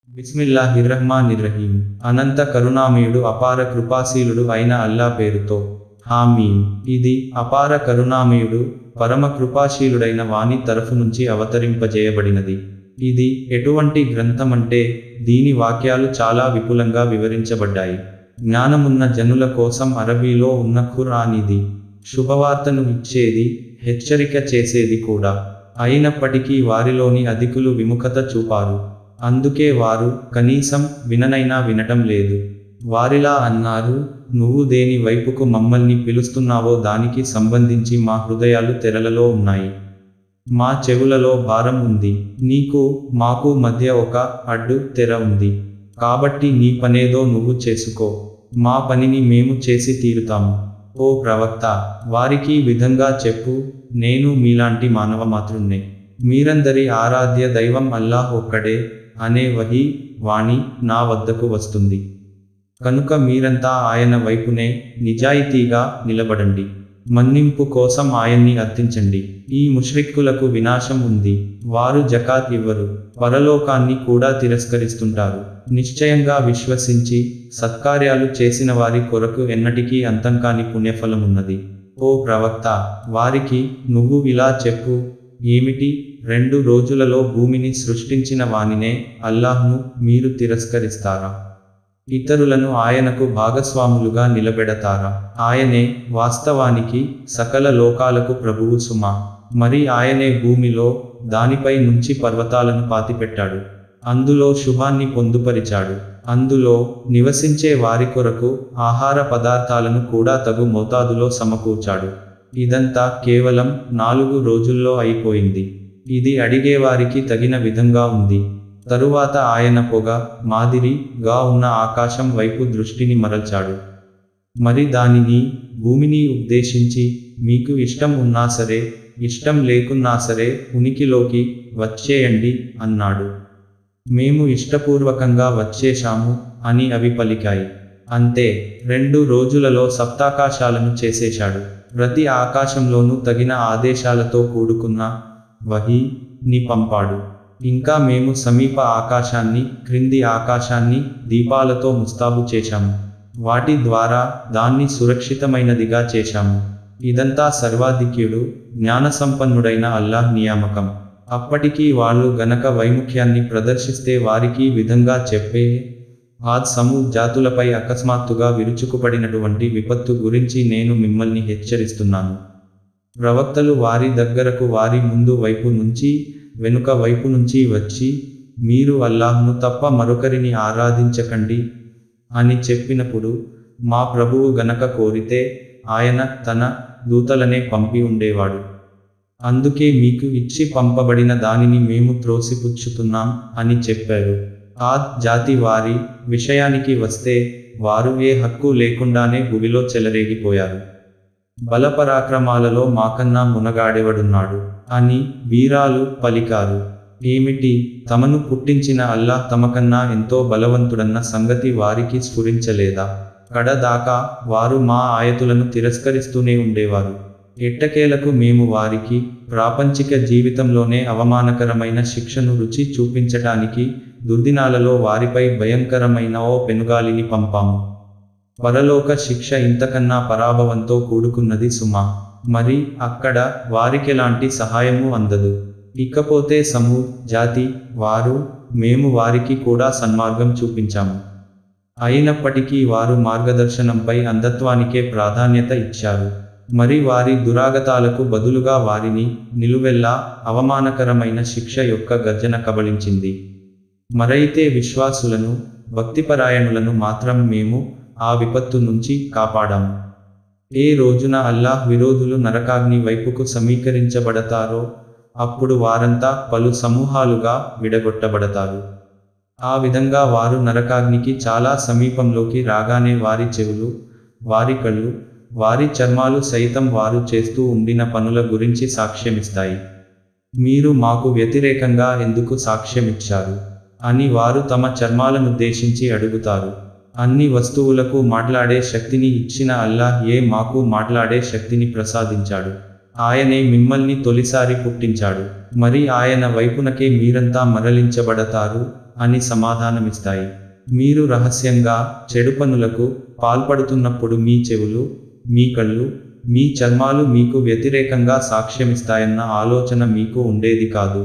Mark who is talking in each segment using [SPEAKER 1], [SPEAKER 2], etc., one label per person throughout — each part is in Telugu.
[SPEAKER 1] బిస్మిల్లాహిర్రహ్మానిర్రహీం అనంత కరుణామయుడు అపార కృపాశీలుడు అయిన అల్లా పేరుతో హామీం ఇది అపార కరుణామయుడు పరమ కృపాశీలుడైన వాని తరఫు నుంచి అవతరింపజేయబడినది ఇది ఎటువంటి గ్రంథమంటే దీని వాక్యాలు చాలా విపులంగా వివరించబడ్డాయి జ్ఞానమున్న జనుల కోసం అరబీలో ఉన్న ఖురాన్ ఇది శుభవార్తను ఇచ్చేది హెచ్చరిక చేసేది కూడా అయినప్పటికీ వారిలోని అధికులు విముఖత చూపారు అందుకే వారు కనీసం విననైనా వినటం లేదు వారిలా అన్నారు నువ్వు దేని వైపుకు మమ్మల్ని పిలుస్తున్నావో దానికి సంబంధించి మా హృదయాలు తెరలలో ఉన్నాయి మా చెవులలో భారం ఉంది నీకు మాకు మధ్య ఒక అడ్డు తెర ఉంది కాబట్టి నీ పనేదో నువ్వు చేసుకో మా పనిని మేము చేసి తీరుతాము ఓ ప్రవక్త వారికి ఈ విధంగా చెప్పు నేను మీలాంటి మానవ మాతృన్నే మీరందరి ఆరాధ్య దైవం అల్లాహ్ ఒక్కడే అనే వహీ వాణి నా వద్దకు వస్తుంది కనుక మీరంతా ఆయన వైపునే నిజాయితీగా నిలబడండి మన్నింపు కోసం ఆయన్ని అర్థించండి ఈ ముష్రిక్కులకు వినాశం ఉంది వారు జకాత్ ఇవ్వరు పరలోకాన్ని కూడా తిరస్కరిస్తుంటారు నిశ్చయంగా విశ్వసించి సత్కార్యాలు చేసిన వారి కొరకు ఎన్నటికీ అంతంకాని పుణ్యఫలమున్నది ఓ ప్రవక్త వారికి నువ్వు ఇలా చెప్పు ఏమిటి రెండు రోజులలో భూమిని సృష్టించిన వానినే అల్లాహ్ను మీరు తిరస్కరిస్తారా ఇతరులను ఆయనకు భాగస్వాములుగా నిలబెడతారా ఆయనే వాస్తవానికి సకల లోకాలకు ప్రభువు సుమా మరి ఆయనే భూమిలో దానిపై నుంచి పర్వతాలను పాతిపెట్టాడు అందులో శుభాన్ని పొందుపరిచాడు అందులో నివసించే వారి కొరకు ఆహార పదార్థాలను కూడా తగు మోతాదులో సమకూర్చాడు ఇదంతా కేవలం నాలుగు రోజుల్లో అయిపోయింది ఇది అడిగేవారికి తగిన విధంగా ఉంది తరువాత ఆయన పొగ మాదిరిగా ఉన్న ఆకాశం వైపు దృష్టిని మరల్చాడు మరి దానిని భూమిని ఉద్దేశించి మీకు ఇష్టం ఉన్నా సరే ఇష్టం లేకున్నా సరే ఉనికిలోకి వచ్చేయండి అన్నాడు మేము ఇష్టపూర్వకంగా వచ్చేశాము అని అవి పలికాయి అంతే రెండు రోజులలో సప్తాకాశాలను చేసేశాడు ప్రతి ఆకాశంలోనూ తగిన ఆదేశాలతో కూడుకున్న వహీ ని పంపాడు ఇంకా మేము సమీప ఆకాశాన్ని క్రింది ఆకాశాన్ని దీపాలతో ముస్తాబు చేశాము వాటి ద్వారా దాన్ని సురక్షితమైనదిగా చేశాము ఇదంతా సర్వాధిక్యుడు జ్ఞానసంపన్నుడైన అల్లాహ్ నియామకం అప్పటికీ వాళ్ళు గనక వైముఖ్యాన్ని ప్రదర్శిస్తే వారికి ఈ విధంగా చెప్పే ఆద్ సమూ జాతులపై అకస్మాత్తుగా విరుచుకుపడినటువంటి విపత్తు గురించి నేను మిమ్మల్ని హెచ్చరిస్తున్నాను ప్రవక్తలు వారి దగ్గరకు వారి ముందు వైపు నుంచి వెనుక వైపు నుంచి వచ్చి మీరు అల్లాహ్ను తప్ప మరొకరిని ఆరాధించకండి అని చెప్పినప్పుడు మా ప్రభువు గనక కోరితే ఆయన తన దూతలనే పంపి ఉండేవాడు అందుకే మీకు ఇచ్చి పంపబడిన దానిని మేము త్రోసిపుచ్చుతున్నాం అని చెప్పారు ఆ జాతి వారి విషయానికి వస్తే వారు ఏ హక్కు లేకుండానే భువిలో చెలరేగిపోయారు బలపరాక్రమాలలో మాకన్నా మునగాడెవడున్నాడు అని వీరాలు పలికారు ఏమిటి తమను పుట్టించిన అల్లాహ్ తమకన్నా ఎంతో బలవంతుడన్న సంగతి వారికి స్ఫురించలేదా కడదాకా వారు మా ఆయతులను తిరస్కరిస్తూనే ఉండేవారు ఎట్టకేలకు మేము వారికి ప్రాపంచిక జీవితంలోనే అవమానకరమైన శిక్షను రుచి చూపించటానికి దుర్దినాలలో వారిపై భయంకరమైన ఓ పెనుగాలిని పంపాము పరలోక శిక్ష ఇంతకన్నా పరాభవంతో కూడుకున్నది సుమా మరి అక్కడ వారికెలాంటి సహాయము అందదు ఇకపోతే సమూ జాతి వారు మేము వారికి కూడా సన్మార్గం చూపించాము అయినప్పటికీ వారు మార్గదర్శనంపై అంధత్వానికే ప్రాధాన్యత ఇచ్చారు మరి వారి దురాగతాలకు బదులుగా వారిని నిలువెల్లా అవమానకరమైన శిక్ష యొక్క గర్జన కబళించింది మరైతే విశ్వాసులను భక్తిపరాయణులను మాత్రం మేము ఆ విపత్తు నుంచి కాపాడాము ఏ రోజున అల్లాహ్ విరోధులు నరకాగ్ని వైపుకు సమీకరించబడతారో అప్పుడు వారంతా పలు సమూహాలుగా విడగొట్టబడతారు ఆ విధంగా వారు నరకాగ్నికి చాలా సమీపంలోకి రాగానే వారి చెవులు వారి కళ్ళు వారి చర్మాలు సైతం వారు చేస్తూ ఉండిన పనుల గురించి సాక్ష్యమిస్తాయి మీరు మాకు వ్యతిరేకంగా ఎందుకు సాక్ష్యమిచ్చారు అని వారు తమ చర్మాలనుద్దేశించి అడుగుతారు అన్ని వస్తువులకు మాట్లాడే శక్తిని ఇచ్చిన అల్లాహ్ ఏ మాకు మాట్లాడే శక్తిని ప్రసాదించాడు ఆయనే మిమ్మల్ని తొలిసారి పుట్టించాడు మరి ఆయన వైపునకే మీరంతా మరలించబడతారు అని సమాధానమిస్తాయి మీరు రహస్యంగా చెడు పనులకు పాల్పడుతున్నప్పుడు మీ చెవులు మీ కళ్ళు మీ చర్మాలు మీకు వ్యతిరేకంగా సాక్ష్యమిస్తాయన్న ఆలోచన మీకు ఉండేది కాదు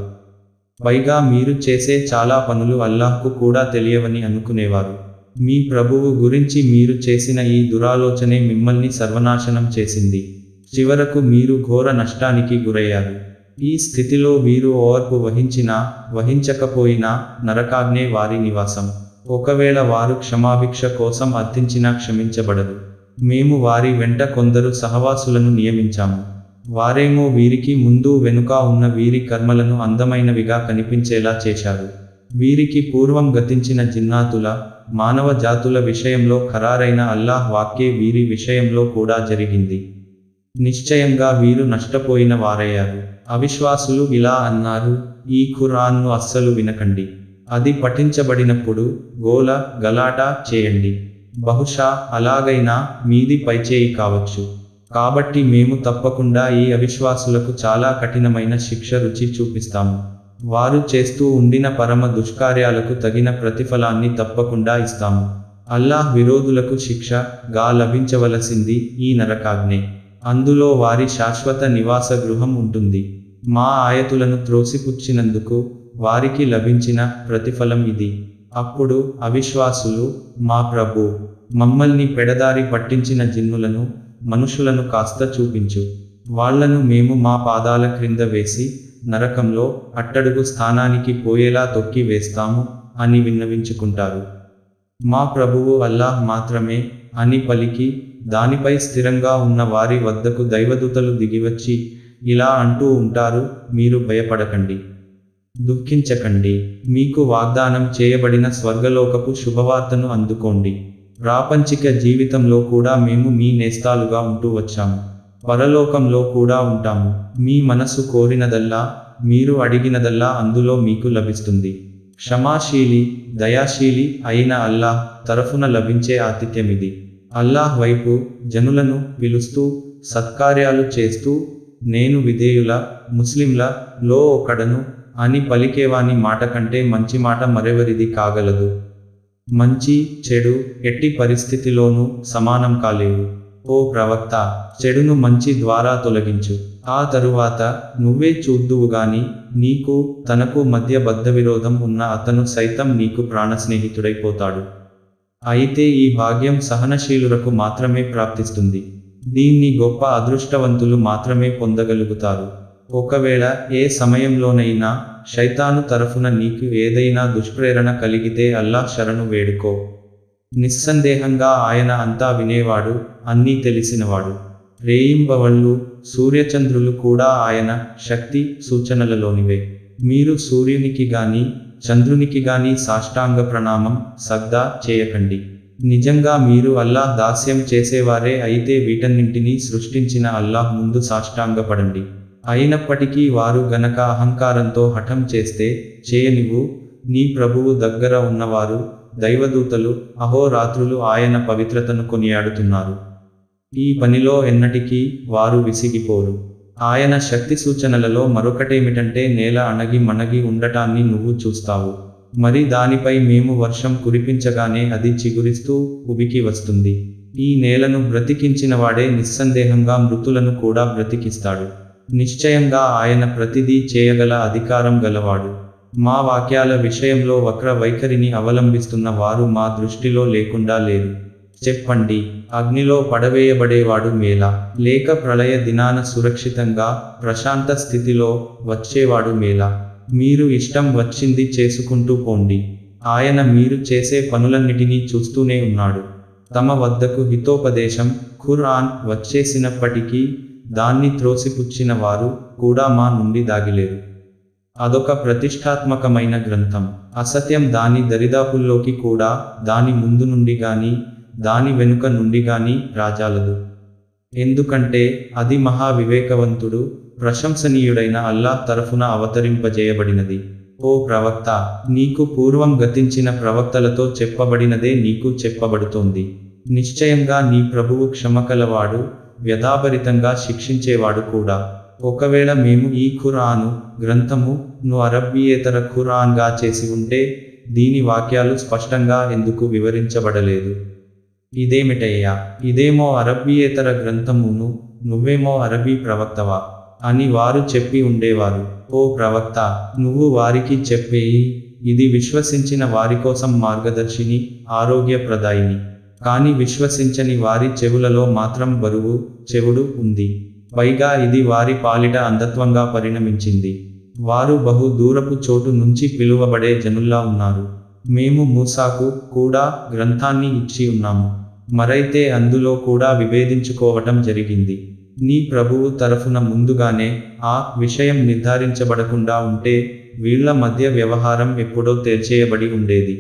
[SPEAKER 1] పైగా మీరు చేసే చాలా పనులు అల్లాహ్కు కూడా తెలియవని అనుకునేవారు మీ ప్రభువు గురించి మీరు చేసిన ఈ దురాలోచనే మిమ్మల్ని సర్వనాశనం చేసింది చివరకు మీరు ఘోర నష్టానికి గురయ్యారు ఈ స్థితిలో వీరు ఓర్పు వహించినా వహించకపోయినా నరకాగ్నే వారి నివాసం ఒకవేళ వారు క్షమాభిక్ష కోసం అర్థించినా క్షమించబడరు మేము వారి వెంట కొందరు సహవాసులను నియమించాము వారేమో వీరికి ముందు వెనుక ఉన్న వీరి కర్మలను అందమైనవిగా కనిపించేలా చేశారు వీరికి పూర్వం గతించిన జిన్నాతుల మానవ జాతుల విషయంలో ఖరారైన అల్లాహ్ వాక్యే వీరి విషయంలో కూడా జరిగింది నిశ్చయంగా వీరు నష్టపోయిన వారయ్యారు అవిశ్వాసులు ఇలా అన్నారు ఈ ఖురాన్ను అస్సలు వినకండి అది పఠించబడినప్పుడు గోల గలాట చేయండి బహుశా అలాగైనా మీది పైచేయి కావచ్చు కాబట్టి మేము తప్పకుండా ఈ అవిశ్వాసులకు చాలా కఠినమైన శిక్ష రుచి చూపిస్తాము వారు చేస్తూ ఉండిన పరమ దుష్కార్యాలకు తగిన ప్రతిఫలాన్ని తప్పకుండా ఇస్తాము అల్లాహ్ విరోధులకు శిక్ష గా లభించవలసింది ఈ నరకాగ్నే అందులో వారి శాశ్వత నివాస గృహం ఉంటుంది మా ఆయతులను త్రోసిపుచ్చినందుకు వారికి లభించిన ప్రతిఫలం ఇది అప్పుడు అవిశ్వాసులు మా ప్రభు మమ్మల్ని పెడదారి పట్టించిన జిన్నులను మనుషులను కాస్త చూపించు వాళ్లను మేము మా పాదాల క్రింద వేసి నరకంలో అట్టడుగు స్థానానికి పోయేలా తొక్కి వేస్తాము అని విన్నవించుకుంటారు మా ప్రభువు అల్లాహ్ మాత్రమే అని పలికి దానిపై స్థిరంగా ఉన్న వారి వద్దకు దైవదూతలు దిగివచ్చి ఇలా అంటూ ఉంటారు మీరు భయపడకండి దుఃఖించకండి మీకు వాగ్దానం చేయబడిన స్వర్గలోకపు శుభవార్తను అందుకోండి ప్రాపంచిక జీవితంలో కూడా మేము మీ నేస్తాలుగా ఉంటూ వచ్చాము పరలోకంలో కూడా ఉంటాము మీ మనసు కోరినదల్లా మీరు అడిగినదల్లా అందులో మీకు లభిస్తుంది క్షమాశీలి దయాశీలి అయిన అల్లాహ్ తరఫున లభించే ఆతిథ్యమిది అల్లాహ్ వైపు జనులను పిలుస్తూ సత్కార్యాలు చేస్తూ నేను విధేయుల ముస్లింల లో ఒకడను అని పలికేవాని మాట కంటే మంచి మాట మరెవరిది కాగలదు మంచి చెడు ఎట్టి పరిస్థితిలోనూ సమానం కాలేవు ఓ ప్రవక్త చెడును మంచి ద్వారా తొలగించు ఆ తరువాత నువ్వే చూద్దువుగాని నీకు తనకు మధ్య బద్ధవిరోధం ఉన్న అతను సైతం నీకు ప్రాణ స్నేహితుడైపోతాడు అయితే ఈ భాగ్యం సహనశీలులకు మాత్రమే ప్రాప్తిస్తుంది దీన్ని గొప్ప అదృష్టవంతులు మాత్రమే పొందగలుగుతారు ఒకవేళ ఏ సమయంలోనైనా శైతాను తరఫున నీకు ఏదైనా దుష్ప్రేరణ కలిగితే అల్లాహ్ శరణు వేడుకో నిస్సందేహంగా ఆయన అంతా వినేవాడు అన్నీ తెలిసినవాడు రేయింబవళ్ళు సూర్యచంద్రులు కూడా ఆయన శక్తి సూచనలలోనివే మీరు సూర్యునికి గాని చంద్రునికి గాని సాష్టాంగ ప్రణామం సగ్దా చేయకండి నిజంగా మీరు అల్లాహ్ దాస్యం చేసేవారే అయితే వీటన్నింటినీ సృష్టించిన అల్లాహ్ ముందు సాష్టాంగపడండి అయినప్పటికీ వారు గనక అహంకారంతో హఠం చేస్తే చేయనివు నీ ప్రభువు దగ్గర ఉన్నవారు దైవదూతలు అహోరాత్రులు ఆయన పవిత్రతను కొనియాడుతున్నారు ఈ పనిలో ఎన్నటికీ వారు విసిగిపోరు ఆయన శక్తి సూచనలలో మరొకటేమిటంటే నేల అణగి మణగి ఉండటాన్ని నువ్వు చూస్తావు మరి దానిపై మేము వర్షం కురిపించగానే అది చిగురిస్తూ ఉబికి వస్తుంది ఈ నేలను బ్రతికించినవాడే నిస్సందేహంగా మృతులను కూడా బ్రతికిస్తాడు నిశ్చయంగా ఆయన ప్రతిదీ చేయగల అధికారం గలవాడు మా వాక్యాల విషయంలో వక్ర వైఖరిని అవలంబిస్తున్న వారు మా దృష్టిలో లేకుండా లేరు చెప్పండి అగ్నిలో పడవేయబడేవాడు మేలా లేక ప్రళయ దినాన సురక్షితంగా ప్రశాంత స్థితిలో వచ్చేవాడు మేలా మీరు ఇష్టం వచ్చింది చేసుకుంటూ పోండి ఆయన మీరు చేసే పనులన్నిటినీ చూస్తూనే ఉన్నాడు తమ వద్దకు హితోపదేశం ఖురాన్ వచ్చేసినప్పటికీ దాన్ని త్రోసిపుచ్చిన వారు కూడా మా నుండి దాగిలేరు అదొక ప్రతిష్టాత్మకమైన గ్రంథం అసత్యం దాని దరిదాపుల్లోకి కూడా దాని ముందు నుండి గాని దాని వెనుక నుండి గాని రాజాలదు ఎందుకంటే అది మహా వివేకవంతుడు ప్రశంసనీయుడైన అల్లాహ్ తరఫున అవతరింపజేయబడినది ఓ ప్రవక్త నీకు పూర్వం గతించిన ప్రవక్తలతో చెప్పబడినదే నీకు చెప్పబడుతోంది నిశ్చయంగా నీ ప్రభువు క్షమకలవాడు వ్యధాభరితంగా శిక్షించేవాడు కూడా ఒకవేళ మేము ఈ ఖురాను గ్రంథము ను అరబ్బీయేతర ఖురాన్గా చేసి ఉంటే దీని వాక్యాలు స్పష్టంగా ఎందుకు వివరించబడలేదు ఇదేమిటయ్యా ఇదేమో అరబ్బీయేతర గ్రంథమును నువ్వేమో అరబీ ప్రవక్తవా అని వారు చెప్పి ఉండేవారు ఓ ప్రవక్త నువ్వు వారికి చెప్పేయి ఇది విశ్వసించిన వారి కోసం మార్గదర్శిని ఆరోగ్యప్రదాయిని కాని విశ్వసించని వారి చెవులలో మాత్రం బరువు చెవుడు ఉంది పైగా ఇది వారి పాలిట అంధత్వంగా పరిణమించింది వారు బహు దూరపు చోటు నుంచి పిలువబడే జనుల్లా ఉన్నారు మేము మూసాకు కూడా గ్రంథాన్ని ఇచ్చి ఉన్నాము మరైతే అందులో కూడా విభేదించుకోవటం జరిగింది నీ ప్రభువు తరఫున ముందుగానే ఆ విషయం నిర్ధారించబడకుండా ఉంటే వీళ్ల మధ్య వ్యవహారం ఎప్పుడో తేల్చేయబడి ఉండేది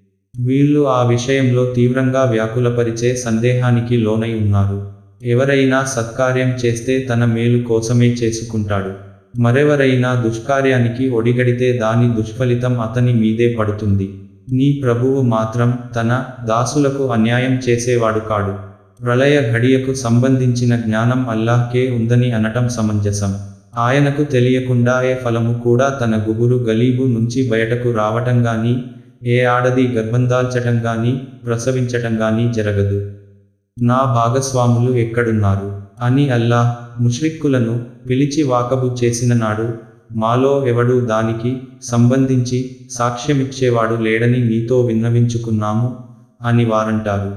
[SPEAKER 1] వీళ్ళు ఆ విషయంలో తీవ్రంగా వ్యాకులపరిచే సందేహానికి లోనై ఉన్నారు ఎవరైనా సత్కార్యం చేస్తే తన మేలు కోసమే చేసుకుంటాడు మరెవరైనా దుష్కార్యానికి ఒడిగడితే దాని దుష్ఫలితం అతని మీదే పడుతుంది నీ ప్రభువు మాత్రం తన దాసులకు అన్యాయం చేసేవాడు కాడు ప్రళయ ఘడియకు సంబంధించిన జ్ఞానం అల్లాహ్కే ఉందని అనటం సమంజసం ఆయనకు తెలియకుండా ఏ ఫలము కూడా తన గుబురు గలీబు నుంచి బయటకు రావటం గాని ఏ ఆడది గర్భందాల్చటం గాని ప్రసవించటం గాని జరగదు నా భాగస్వాములు ఎక్కడున్నారు అని అల్లాహ్ ముష్రిక్కులను పిలిచి వాకబు చేసిన నాడు మాలో ఎవడు దానికి సంబంధించి సాక్ష్యమిచ్చేవాడు లేడని నీతో విన్నవించుకున్నాము అని వారంటారు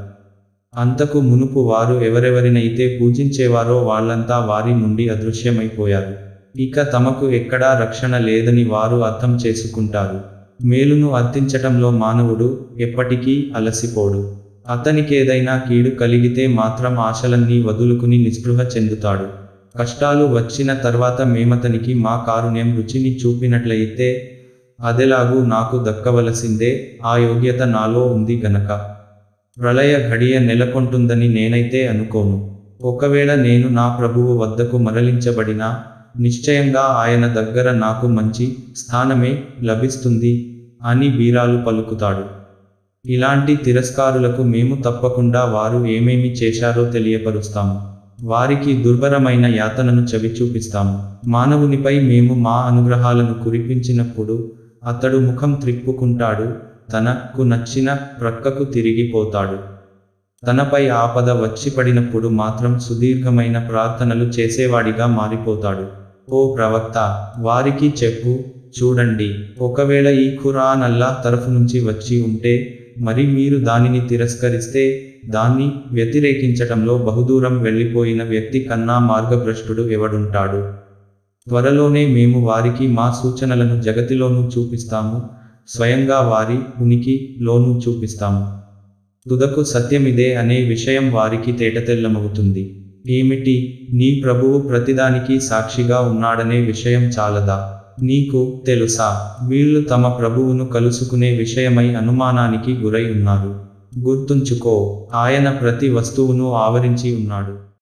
[SPEAKER 1] అంతకు మునుపు వారు ఎవరెవరినైతే పూజించేవారో వాళ్ళంతా వారి నుండి అదృశ్యమైపోయారు ఇక తమకు ఎక్కడా రక్షణ లేదని వారు అర్థం చేసుకుంటారు మేలును అర్థించటంలో మానవుడు ఎప్పటికీ అలసిపోడు అతనికేదైనా కీడు కలిగితే మాత్రం ఆశలన్నీ వదులుకుని నిస్పృహ చెందుతాడు కష్టాలు వచ్చిన తర్వాత మేమతనికి మా కారుణ్యం రుచిని చూపినట్లయితే అదెలాగూ నాకు దక్కవలసిందే ఆ యోగ్యత నాలో ఉంది గనక ప్రళయ ఘడియ నెలకొంటుందని నేనైతే అనుకోను ఒకవేళ నేను నా ప్రభువు వద్దకు మరలించబడినా నిశ్చయంగా ఆయన దగ్గర నాకు మంచి స్థానమే లభిస్తుంది అని బీరాలు పలుకుతాడు ఇలాంటి తిరస్కారులకు మేము తప్పకుండా వారు ఏమేమి చేశారో తెలియపరుస్తాము వారికి దుర్భరమైన యాతనను చవిచూపిస్తాము మానవునిపై మేము మా అనుగ్రహాలను కురిపించినప్పుడు అతడు ముఖం త్రిప్పుకుంటాడు తనకు నచ్చిన ప్రక్కకు తిరిగిపోతాడు తనపై ఆపద వచ్చి పడినప్పుడు మాత్రం సుదీర్ఘమైన ప్రార్థనలు చేసేవాడిగా మారిపోతాడు ఓ ప్రవక్త వారికి చెప్పు చూడండి ఒకవేళ ఈ ఖురాన్ అల్లాహ్ తరఫు నుంచి వచ్చి ఉంటే మరి మీరు దానిని తిరస్కరిస్తే దాన్ని వ్యతిరేకించటంలో బహుదూరం వెళ్ళిపోయిన వ్యక్తి కన్నా మార్గభ్రష్టుడు ఎవడుంటాడు త్వరలోనే మేము వారికి మా సూచనలను జగతిలోనూ చూపిస్తాము స్వయంగా వారి ఉనికి లోనూ చూపిస్తాము తుదకు సత్యమిదే అనే విషయం వారికి తేటతెల్లమవుతుంది ఏమిటి నీ ప్రభువు ప్రతిదానికి సాక్షిగా ఉన్నాడనే విషయం చాలదా నీకు తెలుసా వీళ్ళు తమ ప్రభువును కలుసుకునే విషయమై అనుమానానికి గురై ఉన్నారు గుర్తుంచుకో ఆయన ప్రతి వస్తువును ఆవరించి ఉన్నాడు